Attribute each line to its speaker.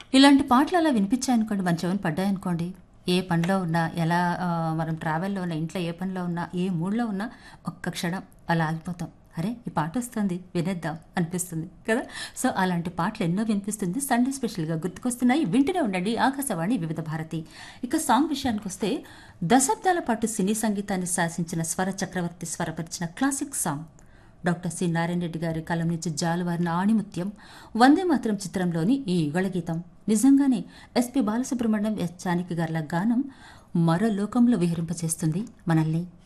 Speaker 1: ఇలాంటి పాటలు అలా వినిపించాయనుకోండి మన చెవిని పడ్డాయనుకోండి ఏ పనిలో ఉన్నా ఎలా ఆ, మనం ట్రావెల్లో ఉన్నా ఇంట్లో ఏ పనిలో ఉన్నా ఏ మూడ్లో ఉన్నా ఒక్క క్షణం అలా ఆగిపోతాం అరే ఈ పాట వస్తుంది వినేద్దాం అనిపిస్తుంది కదా సో అలాంటి పాటలు ఎన్నో వినిపిస్తుంది సండే స్పెషల్గా గుర్తుకొస్తున్నాయి వింటూనే ఉండండి ఆకాశవాణి వివిధ భారతి ఇక సాంగ్ విషయానికి వస్తే దశాబ్దాల పాటు సినీ సంగీతాన్ని శాసించిన స్వర చక్రవర్తి స్వరపరిచిన classic song doctor C Narayana Reddy గారి కలం నుంచి జాలువారిన ఆణిముత్యం వందే మాత్రం చిత్రంలోని ఈ యుగళ గీతం నిజంగానే ఎస్పి బాలసుబ్రహ్మణ్యం ఎస్ జానకి గార్ల గానం మరో లోకంలో విహరింపచేస్తుంది మనల్ని